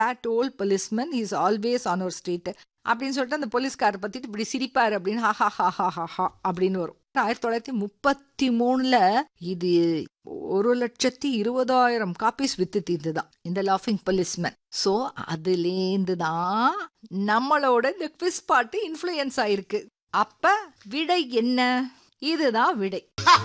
that old policeman is always on our street அப்படின்னு சொல்லிட்டு அந்த போலீஸ்காரை பத்திட்டு இப்படி சிரிப்பாரு அப்படின்னு ஹா ஹா ஹா ஹா ஹா ஹா அப்படின்னு வரும் ஆயிரத்தி தொள்ளாயிரத்தி முப்பத்தி மூணுல இது ஒரு லட்சத்தி இருபதாயிரம் காப்பீஸ் வித்து தீர்ந்துதான் இந்த லாஃபிங் policeman ஸோ அதுலேருந்து தான் நம்மளோட இந்த குவிஸ் பாட்டு இன்ஃப்ளூயன்ஸ் ஆயிருக்கு அப்ப விடை என்ன இதுதான் விடை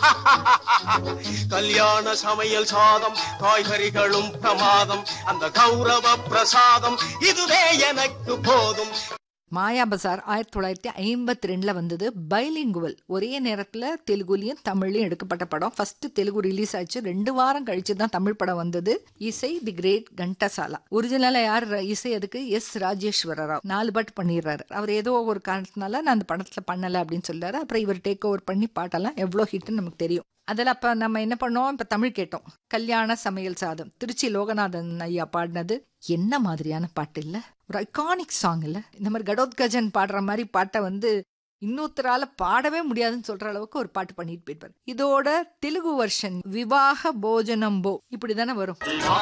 கல்யாண சமையல் சாதம் காய்கறிகளும் பிரமாதம் அந்த கௌரவ பிரசாதம் இதுவே எனக்கு போதும் மாயா பசார் ஆயிரத்தி தொள்ளாயிரத்தி ஐம்பத்தி ரெண்டுல வந்தது பைலிங்குவல் ஒரே நேரத்துல தெலுங்குலயும் தமிழ்லயும் எடுக்கப்பட்ட படம் ஃபர்ஸ்ட் தெலுங்கு ரிலீஸ் ஆச்சு ரெண்டு வாரம் கழிச்சு தான் தமிழ் படம் வந்தது இசை தி கிரேட் கண்டசாலா ஒரிஜினலா யார் இசை அதுக்கு எஸ் ராஜேஸ்வர ராவ் நாலு பாட்டு பண்ணிடுறாரு அவர் ஏதோ ஒரு காரணத்தினால நான் அந்த படத்துல பண்ணல அப்படின்னு சொல்றாரு அப்புறம் இவர் டேக் ஓவர் பண்ணி பாட்டெல்லாம் எவ்வளோ ஹிட்னு நமக்கு தெரியும் அதில் அப்போ நம்ம என்ன பண்ணோம் இப்போ தமிழ் கேட்டோம் கல்யாண சமையல் சாதம் திருச்சி லோகநாதன் ஐயா பாடினது என்ன மாதிரியான பாட்டு இல்லை ஒரு ஐகானிக் சாங் இல்லை இந்த மாதிரி கடோத்கஜன் பாடுற மாதிரி பாட்டை வந்து இன்னொருத்தரால பாடவே முடியாதுன்னு சொல்ற அளவுக்கு ஒரு பாட்டு பண்ணிட்டு போயிருப்பாரு இதோட தெலுங்கு வெர்ஷன் விவாக போஜனம்போ இப்படிதானே வரும்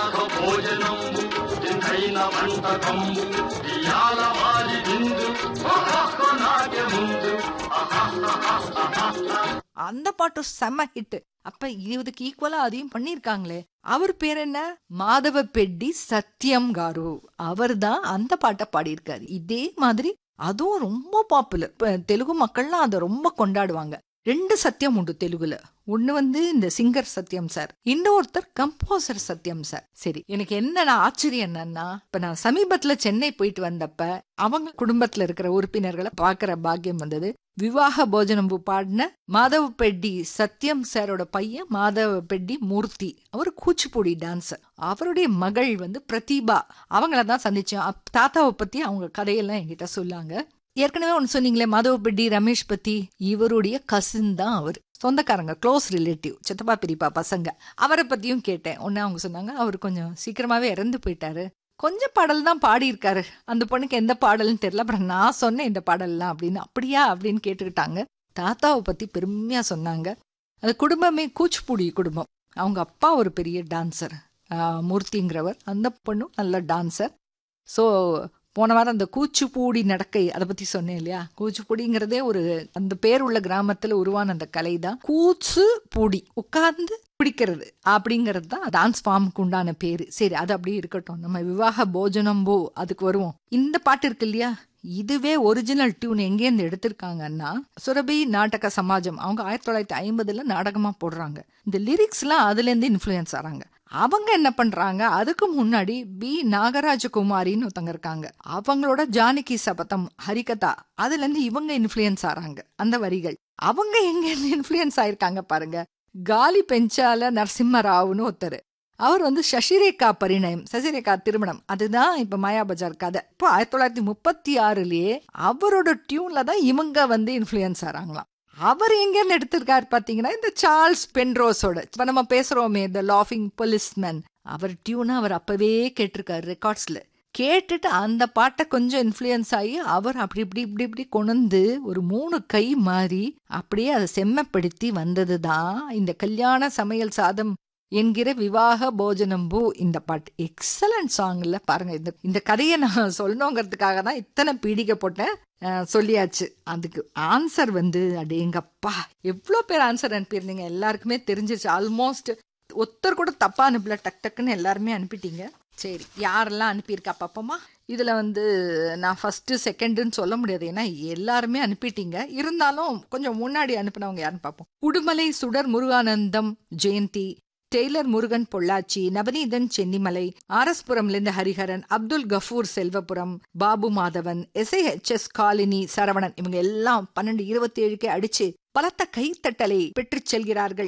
அந்த பாட்டு செம்ம ஹிட் அப்ப இதுக்கு ஈக்குவலா அதையும் பண்ணிருக்காங்களே அவர் பேர் என்ன மாதவ பெட்டி சத்யம் காரு அவர் தான் அந்த பாட்டை பாடியிருக்காரு இதே மாதிரி அதுவும் ரொம்ப பாப்புலர் தெலுங்கு மக்கள்லாம் அதை ரொம்ப கொண்டாடுவாங்க ரெண்டு சத்தியம் உண்டு தெலுங்குல ஒண்ணு வந்து இந்த சிங்கர் சத்யம் சார் இன்னொருத்தர் கம்போசர் சத்யம் சார் சரி எனக்கு என்ன ஆச்சரியம் என்னன்னா இப்ப நான் சமீபத்துல சென்னை போயிட்டு வந்தப்ப அவங்க குடும்பத்துல இருக்கிற உறுப்பினர்களை பாக்குற பாக்கியம் வந்தது விவாக போஜனம்பு பாடின மாதவ பெட்டி சத்யம் சாரோட பையன் மாதவ பெட்டி மூர்த்தி அவர் கூச்சிப்பூடி டான்சர் அவருடைய மகள் வந்து பிரதீபா அவங்கள தான் சந்திச்சேன் அப்- தாத்தாவை பத்தி அவங்க கதையெல்லாம் என்கிட்ட சொல்லாங்க ஏற்கனவே ஒன்று சொன்னீங்களே மாதவ பெட்டி ரமேஷ் பத்தி இவருடைய கசின் தான் அவர் சொந்தக்காரங்க க்ளோஸ் ரிலேட்டிவ் சித்தப்பா பெரியப்பா பசங்க அவரை பத்தியும் கேட்டேன் ஒன்னு அவங்க சொன்னாங்க அவர் கொஞ்சம் சீக்கிரமாவே இறந்து போயிட்டாரு கொஞ்சம் பாடல் தான் பாடியிருக்காரு அந்த பொண்ணுக்கு எந்த பாடல்னு தெரியல அப்புறம் நான் சொன்னேன் இந்த பாடல்லாம் அப்படின்னு அப்படியா அப்படின்னு கேட்டுக்கிட்டாங்க தாத்தாவை பத்தி பெருமையா சொன்னாங்க அந்த குடும்பமே கூச்சிப்பூடி குடும்பம் அவங்க அப்பா ஒரு பெரிய டான்சர் மூர்த்திங்கிறவர் அந்த பொண்ணும் நல்ல டான்சர் ஸோ போன வாரம் அந்த கூச்சிப்பூடி நடக்கை அதை பத்தி சொன்னேன் இல்லையா கூச்சிப்பூடிங்கிறதே ஒரு அந்த பேர் உள்ள கிராமத்துல உருவான அந்த கலை தான் கூச்சு பூடி உட்கார்ந்து பிடிக்கிறது அப்படிங்கிறது தான் டான்ஸ் ஃபார்முக்கு உண்டான பேரு சரி அது அப்படியே இருக்கட்டும் நம்ம விவாக போஜனம்போ அதுக்கு வருவோம் இந்த பாட்டு இருக்கு இல்லையா இதுவே ஒரிஜினல் டியூன் எங்கேருந்து எடுத்திருக்காங்கன்னா சுரபி நாடக சமாஜம் அவங்க ஆயிரத்தி தொள்ளாயிரத்தி ஐம்பதுல நாடகமா போடுறாங்க இந்த லிரிக்ஸ்லாம் அதுல இருந்து இன்ஃப்ளூயன்ஸ் ஆறாங்க அவங்க என்ன பண்றாங்க அதுக்கு முன்னாடி பி நாகராஜகுமாரின்னு ஒருத்தங்க இருக்காங்க அவங்களோட ஜானகி சபதம் ஹரிகதா அதுல இருந்து இவங்க இன்ஃப்ளூயன்ஸ் ஆறாங்க அந்த வரிகள் அவங்க எங்க இருந்து இன்ஃப்ளூயன்ஸ் ஆயிருக்காங்க பாருங்க காலி பெஞ்சால நரசிம்மராவ்னு ஒருத்தர் அவர் வந்து சசிரேகா பரிணயம் சசிரேகா திருமணம் அதுதான் இப்ப மாயா பஜார் கதை இப்போ ஆயிரத்தி தொள்ளாயிரத்தி முப்பத்தி ஆறுலயே அவரோட டியூன்ல தான் இவங்க வந்து இன்ஃப்ளூயன்ஸ் ஆறாங்களாம் அவர் எங்க இருந்து எடுத்திருக்காரு பாத்தீங்கன்னா இந்த சார்ல்ஸ் பென்ரோஸோட இப்ப நம்ம பேசுறோமே இந்த லாஃபிங் policeman அவர் டியூனை அவர் அப்பவே கேட்டிருக்காரு ரெக்கார்ட்ஸ்ல கேட்டுட்டு அந்த பாட்டை கொஞ்சம் இன்ஃப்ளூயன்ஸ் ஆகி அவர் அப்படி இப்படி இப்படி இப்படி கொண்டு ஒரு மூணு கை மாறி அப்படியே அதை செம்மப்படுத்தி வந்தது தான் இந்த கல்யாண சமையல் சாதம் என்கிற விவாக போஜனம்பூ இந்த பாட்டு எக்ஸலண்ட் சாங்ல பாருங்க இந்த இந்த கதையை நான் சொல்லணுங்கிறதுக்காக தான் இத்தனை பீடிகை போட்டேன் அஹ், சொல்லியாச்சு அதுக்கு ஆன்சர் வந்து அடேங்கப்பா எவ்வளோ பேர் ஆன்சர் அனுப்பியிருந்தீங்க எல்லாருக்குமே தெரிஞ்சிருச்சு ஆல்மோஸ்ட் ஒருத்தர் கூட தப்பா அனுப்பல டக் டக்குன்னு எல்லாருமே அனுப்பிட்டீங்க சரி யாரெல்லாம் அனுப்பியிருக்கா பாப்போமா இதுல வந்து நான் ஃபர்ஸ்ட் செகண்டுன்னு சொல்ல முடியாது ஏன்னா எல்லாருமே அனுப்பிட்டீங்க இருந்தாலும் கொஞ்சம் முன்னாடி அனுப்பினவங்க யாருன்னு பார்ப்போம் உடுமலை சுடர் முருகானந்தம் ஜெயந்தி டெய்லர் முருகன் பொள்ளாச்சி நவநீதன் சென்னிமலை ஆரஸ்புரம்லேருந்து ஹரிஹரன் அப்துல் கஃபூர் செல்வபுரம் பாபு மாதவன் எஸ்ஐஹெச்எஸ் காலினி சரவணன் இவங்க எல்லாம் பன்னெண்டு இருபத்தி ஏழுக்கே அடிச்சு பலத்த கைத்தட்டலை பெற்றுச் செல்கிறார்கள்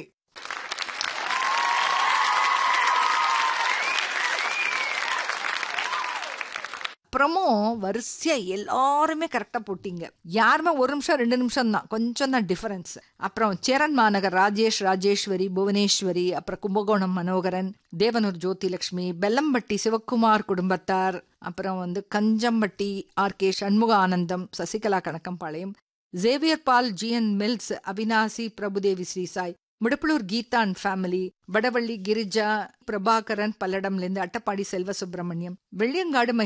அப்புறமும் வரிசையா எல்லாருமே கரெக்டா போட்டீங்க யாருமே ஒரு நிமிஷம் ரெண்டு நிமிஷம் தான் கொஞ்சம் தான் டிஃபரன்ஸ் அப்புறம் சேரன் மாநகர் ராஜேஷ் ராஜேஸ்வரி புவனேஸ்வரி அப்புறம் கும்பகோணம் மனோகரன் தேவனூர் ஜோதிலட்சுமி பெல்லம்பட்டி சிவக்குமார் குடும்பத்தார் அப்புறம் வந்து Kanjampatti R K Shanmuga Anandam Sasikala Kanakkampalayam Xavier Paul GN mills Avinashi Prabhudevi Srisai Mudapulur Geetha and family Vadavalli Girija Prabhakaran பல்லடம்ல இருந்து அட்டப்பாடி செல்வ சுப்பிரமணியம் வெள்ளியங்காடு